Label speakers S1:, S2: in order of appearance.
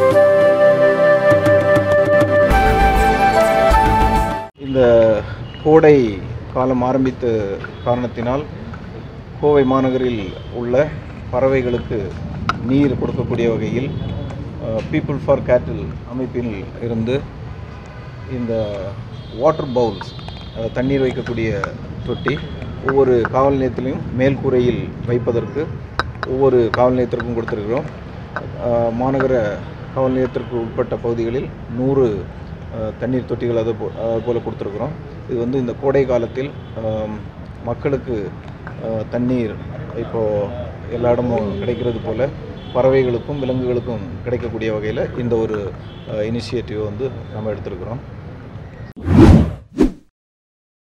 S1: இந்த கோடை காலம் ஆரம்பித்த காரணத்தினால் கோவை மாநகரில் உள்ள பறவைகளுக்கு நீர் கொடுக்கக்கூடிய வகையில் பீப்புள் ஃபார் கேட்டில் அமைப்பில் இருந்து இந்த வாட்டர் பவுல்ஸ் தண்ணீர் வைக்கக்கூடிய தொட்டி ஒவ்வொரு காவல் நிலையத்திலையும் மேல்கூரையில் வைப்பதற்கு ஒவ்வொரு காவல் நிலையத்திற்கும் கொடுத்துருக்கிறோம் அஹ், மாநகர காவல் நிலையத்திற்கு உட்பட்ட பகுதிகளில் நூறு அஹ், தண்ணீர் தொட்டிகள் அது போ அது போல் கொடுத்துருக்குறோம் இது வந்து இந்த கோடை காலத்தில் ஆம், மக்களுக்கு அஹ், தண்ணீர் இப்போது எல்லா இடமும் கிடைக்கிறது போல் பறவைகளுக்கும் விலங்குகளுக்கும் கிடைக்கக்கூடிய வகையில் இந்த ஒரு இனிஷியேட்டிவ் வந்து நம்ம எடுத்திருக்கிறோம்